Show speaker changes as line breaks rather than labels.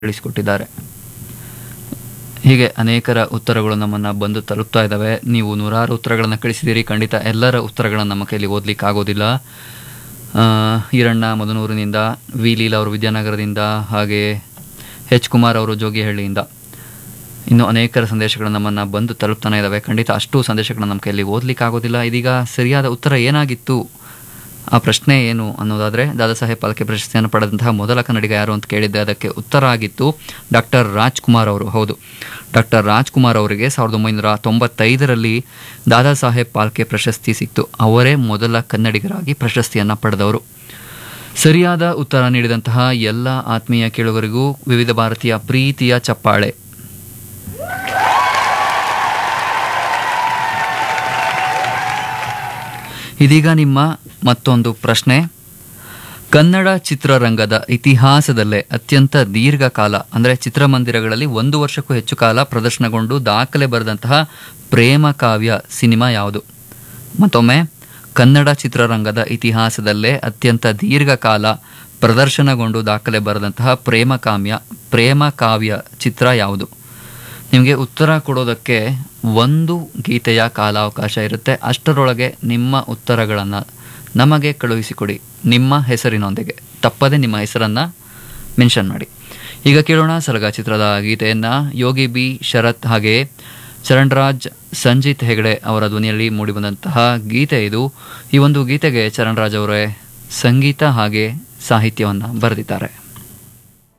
ತಿಳಿಸಿಕೊಟ್ಟಿದ್ದಾರೆ ಹೀಗೆ ಅನೇಕರ ಉತ್ತರಗಳು ನಮ್ಮನ್ನು ಬಂದು ತಲುಪ್ತಾ ಇದ್ದಾವೆ ನೀವು ನೂರಾರು ಉತ್ತರಗಳನ್ನು ಕಳಿಸಿದ್ದೀರಿ ಖಂಡಿತ ಎಲ್ಲರ ಉತ್ತರಗಳನ್ನು ನಮ್ಮ ಕೈಲಿ ಓದಲಿಕ್ಕೆ ಆಗೋದಿಲ್ಲ ಆ, ಈರಣ್ಣ ಮದನೂರಿನಿಂದ ವಿ ಲೀಲಾ ಅವರು ವಿದ್ಯಾನಗರದಿಂದ ಹಾಗೆ ಎಚ್ ಕುಮಾರ್ ಅವರು ಜೋಗಿಹಳ್ಳಿಯಿಂದ ಇನ್ನು ಅನೇಕರ ಸಂದೇಶಗಳು ನಮ್ಮನ್ನು ಬಂದು ತಲುಪ್ತಾನೆ ಇದ್ದಾವೆ ಖಂಡಿತ ಅಷ್ಟು ಸಂದೇಶಗಳನ್ನು ನಮ್ಮ ಕೈಯಲ್ಲಿ ಓದಲಿಕ್ಕೆ ಆಗೋದಿಲ್ಲ ಇದೀಗ ಸರಿಯಾದ ಉತ್ತರ ಏನಾಗಿತ್ತು ಆ ಪ್ರಶ್ನೆ ಏನು ಅನ್ನೋದಾದರೆ ದಾದಾ ಸಾಹೇಬ್ ಪಾಲ್ಕೆ ಪ್ರಶಸ್ತಿಯನ್ನು ಪಡೆದಂತಹ ಮೊದಲ ಕನ್ನಡಿಗ ಯಾರು ಅಂತ ಕೇಳಿದ್ದೆ ಅದಕ್ಕೆ ಉತ್ತರ ಆಗಿತ್ತು ಡಾಕ್ಟರ್ ರಾಜ್ಕುಮಾರ್ ಅವರು ಹೌದು ಡಾಕ್ಟರ್ ರಾಜ್ಕುಮಾರ್ ಅವರಿಗೆ ಸಾವಿರದ ಒಂಬೈನೂರ ತೊಂಬತ್ತೈದರಲ್ಲಿ ದಾದಾ ಸಾಹೇಬ್ ಪಾಲ್ಕೆ ಪ್ರಶಸ್ತಿ ಸಿಕ್ತು ಅವರೇ ಮೊದಲ ಕನ್ನಡಿಗರಾಗಿ ಪ್ರಶಸ್ತಿಯನ್ನು ಪಡೆದವರು ಸರಿಯಾದ ಉತ್ತರ ನೀಡಿದಂತಹ ಎಲ್ಲ ಆತ್ಮೀಯ ಕೇಳುಗರಿಗೂ ವಿವಿಧ ಭಾರತೀಯ ಪ್ರೀತಿಯ ಚಪ್ಪಾಳೆ ಇದೀಗ ನಿಮ್ಮ ಮತ್ತೊಂದು ಪ್ರಶ್ನೆ ಕನ್ನಡ ಚಿತ್ರರಂಗದ ಇತಿಹಾಸದಲ್ಲೇ ಅತ್ಯಂತ ದೀರ್ಘಕಾಲ ಅಂದರೆ ಚಿತ್ರಮಂದಿರಗಳಲ್ಲಿ ಒಂದು ವರ್ಷಕ್ಕೂ ಹೆಚ್ಚು ಕಾಲ ಪ್ರದರ್ಶನಗೊಂಡು ದಾಖಲೆ ಬರೆದಂತಹ ಪ್ರೇಮ ಕಾವ್ಯ ಸಿನಿಮಾ ಯಾವುದು ಮತ್ತೊಮ್ಮೆ ಕನ್ನಡ ಚಿತ್ರರಂಗದ ಇತಿಹಾಸದಲ್ಲೇ ಅತ್ಯಂತ ದೀರ್ಘಕಾಲ ಪ್ರದರ್ಶನಗೊಂಡು ದಾಖಲೆ ಬರೆದಂತಹ ಪ್ರೇಮ ಕಾವ್ಯ ಪ್ರೇಮ ಕಾವ್ಯ ಚಿತ್ರ ಯಾವುದು ನಿಮಗೆ ಉತ್ತರ ಕೊಡೋದಕ್ಕೆ ಒಂದು ಗೀತೆಯ ಕಾಲಾವಕಾಶ ಇರುತ್ತೆ ಅಷ್ಟರೊಳಗೆ ನಿಮ್ಮ ಉತ್ತರಗಳನ್ನು ನಮಗೆ ಕಳುಹಿಸಿಕೊಡಿ ನಿಮ್ಮ ಹೆಸರಿನೊಂದಿಗೆ ತಪ್ಪದೆ ನಿಮ್ಮ ಹೆಸರನ್ನು ಮೆನ್ಷನ್ ಮಾಡಿ ಈಗ ಕೇಳೋಣ ಸಲಗ ಚಿತ್ರದ ಗೀತೆಯನ್ನು ಯೋಗಿ ಬಿ ಶರತ್ ಹಾಗೆ ಚರಣ್ರಾಜ್ ಸಂಜಿತ್ ಹೆಗಡೆ ಅವರ ಧ್ವನಿಯಲ್ಲಿ ಮೂಡಿಬಂದಂತಹ ಗೀತೆ ಇದು ಈ ಒಂದು ಗೀತೆಗೆ ಚರಣ್ರಾಜ್ ಅವರೇ ಸಂಗೀತ ಹಾಗೆ ಸಾಹಿತ್ಯವನ್ನು ಬರೆದಿದ್ದಾರೆ